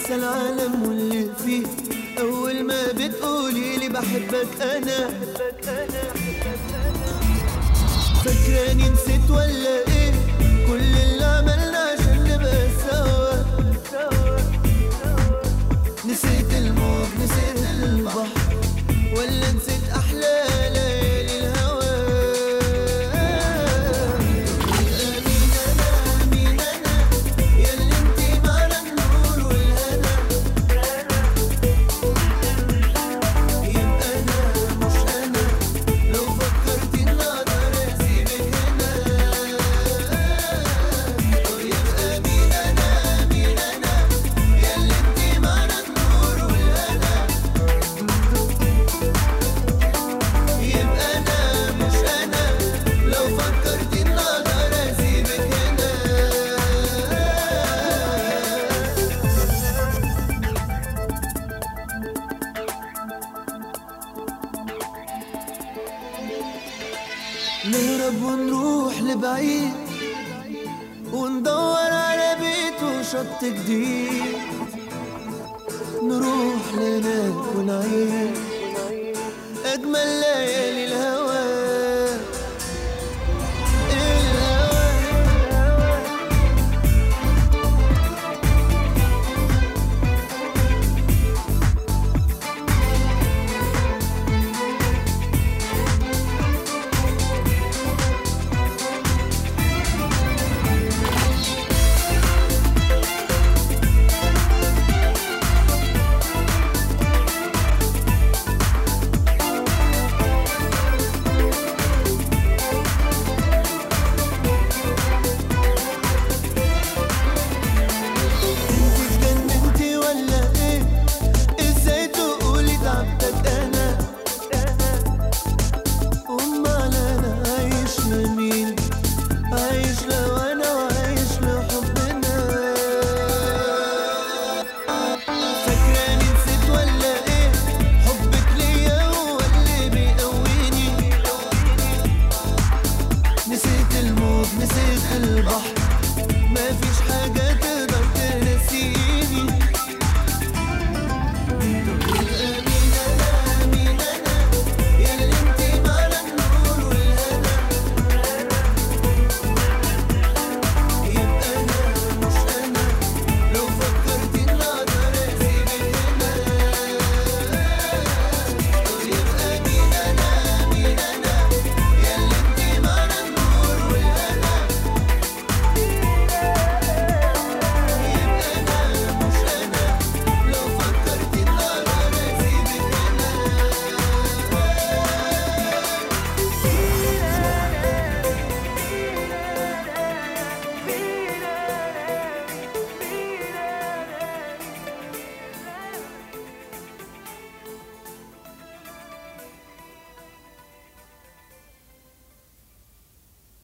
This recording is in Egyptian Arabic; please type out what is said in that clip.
انسى العالم واللي فيه اول ما بتقولي لي بحبك انا فاكراني نسيت ولا ايه كل اللي عملنا عشان نبقى سوا نسيت الموج نسيت البحر ولا نسيت احلى ليالي الهوى مين انا مين انا ياللي انتي معنى النور والهنا يبقى انا مش انا لو فكرتي ان اقدر اسيبك هنا يبقى مين انا مين انا ياللي انتي معنى النور والهنا يبقى انا مش انا لو فكرتي ان اقدر اسيبك هنا نهرب ونروح لبعيد وندور على بيت وشط جديد نروح لهناك ونعيش أجمل ليالي